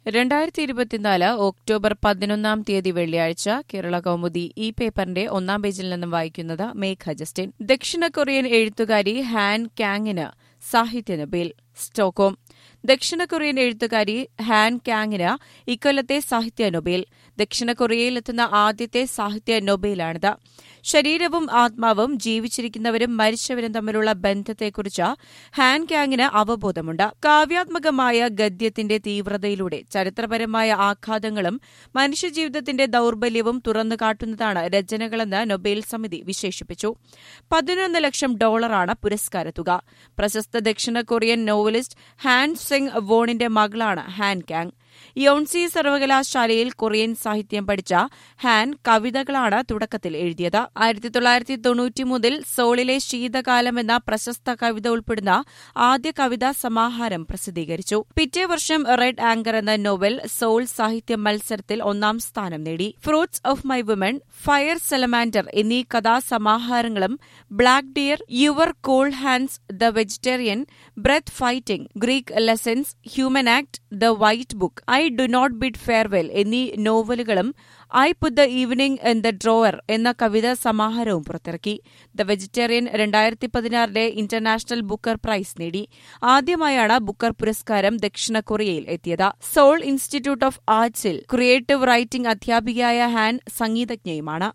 രണ്ടായിരത്തി ഇരുപത്തിനാല് ഒക്ടോബർ പതിനൊന്നാം തീയതി വെള്ളിയാഴ്ച കേരള കൗമുദി ഈ പേപ്പറിന്റെ ഒന്നാം പേജിൽ നിന്നും വായിക്കുന്നത് മേഘ ജസ്റ്റിൻ ദക്ഷിണ കൊറിയൻ എഴുത്തുകാരി ഹാൻ കാങ്ങിന് സാഹിത്യ നൊബേൽ സ്റ്റോക്കോം ദക്ഷിണ കൊറിയൻ എഴുത്തുകാരി ഹാൻ കാങ്ങിന് ഇക്കൊല്ലത്തെ സാഹിത്യ നൊബേൽ ദക്ഷിണ കൊറിയയിലെത്തുന്ന ആദ്യത്തെ സാഹിത്യ നൊബേലാണിത് ശരീരവും ആത്മാവും ജീവിച്ചിരിക്കുന്നവരും മരിച്ചവരും തമ്മിലുള്ള ബന്ധത്തെക്കുറിച്ച് ഹാൻ കാങ്ങിന് അവബോധമുണ്ട് കാവ്യാത്മകമായ ഗദ്യത്തിന്റെ തീവ്രതയിലൂടെ ചരിത്രപരമായ ആഘാതങ്ങളും മനുഷ്യജീവിതത്തിന്റെ ദൌർബല്യവും തുറന്നു കാട്ടുന്നതാണ് രചനകളെന്ന് നൊബേൽ സമിതി വിശേഷിപ്പിച്ചു പതിനൊന്ന് ലക്ഷം ഡോളറാണ് പുരസ്കാര തുക പ്രശസ്ത ദക്ഷിണ കൊറിയൻ നോവലിസ്റ്റ് ഹാൻ സിംഗ് വോണിന്റെ മകളാണ് ഹാൻ കാങ് യോൺസി സർവകലാശാലയിൽ കൊറിയൻ സാഹിത്യം പഠിച്ച ഹാൻ കവിതകളാണ് തുടക്കത്തിൽ എഴുതിയത് ആയിരത്തി തൊള്ളായിരത്തി തൊണ്ണൂറ്റി മുതൽ സോളിലെ ശീതകാലം എന്ന പ്രശസ്ത കവിത ഉൾപ്പെടുന്ന ആദ്യ കവിതാ സമാഹാരം പ്രസിദ്ധീകരിച്ചു പിറ്റേ വർഷം റെഡ് ആങ്കർ എന്ന നോവൽ സോൾ സാഹിത്യ മത്സരത്തിൽ ഒന്നാം സ്ഥാനം നേടി fruits of my woman fire salamander എന്നീ കഥാസമാഹാരങ്ങളും black deer your cold hands the vegetarian breath fighting Greek lessons human act the white book I do not bid farewell എന്നീ നോവലുകളും I put the evening in the drawer എന്ന കവിതാ സമാഹാരവും പുറത്തിറക്കി the vegetarian രണ്ടായിരത്തി പതിനാറിലെ international Booker price നേടി ആദ്യമായാണ് Booker പുരസ്കാരം ദക്ഷിണ കൊറിയയിൽ എത്തിയത് സോൾ ഇൻസ്റ്റിറ്റ്യൂട്ട് ഓഫ് ആർട്സിൽ ക്രിയേറ്റീവ് റൈറ്റിംഗ് അധ്യാപികയായ ഹാൻ സംഗീതജ്ഞയുമാണ്